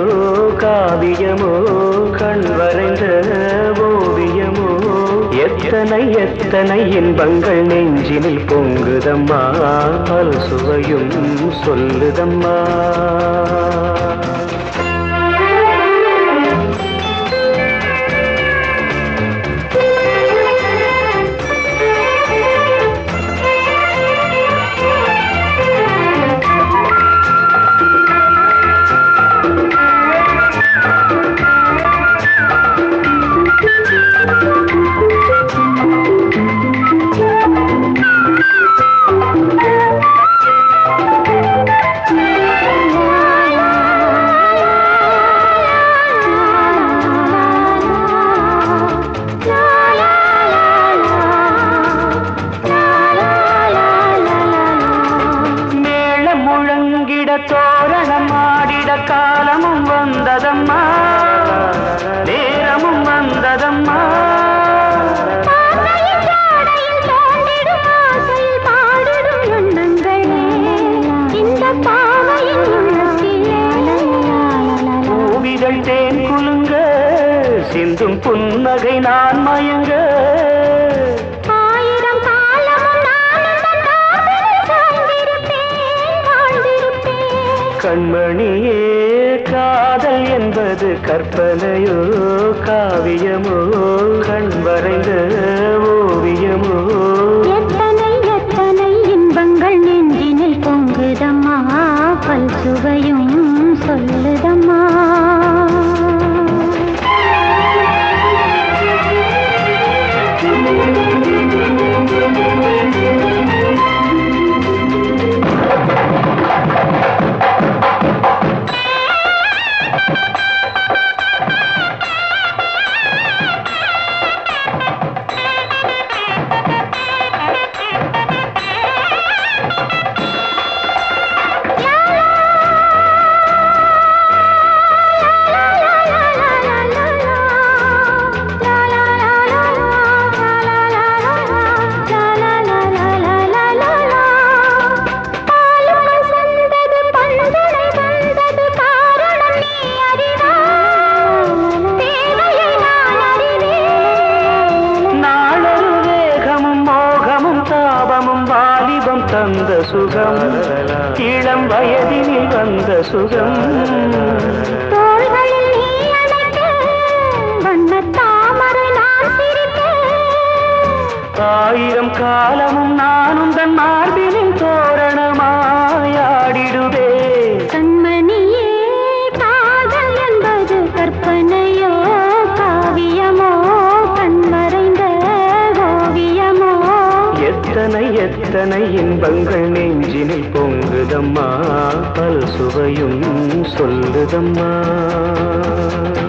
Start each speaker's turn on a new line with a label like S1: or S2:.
S1: காவியமோ கண் வரைந்த ஓவியமோ எத்தனை எத்தனை இன்பங்கள் நெஞ்சினில் பொங்குதம்மா பல் சுவையும் சொல்லுதம்மா மேளம் முழங்கிட தோரணம் ஆடிட காலமும் வந்ததம்மா நேரமும் வந்ததம்மா பூவிகள் தேன் குலுங்க சிந்தும் புன்னகை நான் மயங்க கண்மணியே காதல் என்பது கற்பனையோ காவியமோ கண் வரைந்த ஓவியமோ
S2: பொங்குதம்மா பல் சுவையும் சொல்லுதம்மா
S1: நாளொரு வேகமும் மோகமும் தாபமும் வாலிபம் தந்த சுகம் இளம் வயதினில் வந்த சுகம்
S2: தோள்களில் நீ அணைக்க, வண்ணத் தாமரை நான் சிரிக்க.
S1: ஆயிரம் காலமும் நானும் தன் மார்பினின் தோரணமாயாடிடுவே
S2: கண்மணியே, காதல் என்பது கற்பனையோ காவியமோ கண்மறைந்த ஓவியமோ
S1: எத்தனை எத்தனை இன்பங்கள் நெஞ்சினில் பொங்குதம்மா பல் சுவையும் சொல்லுதம்மா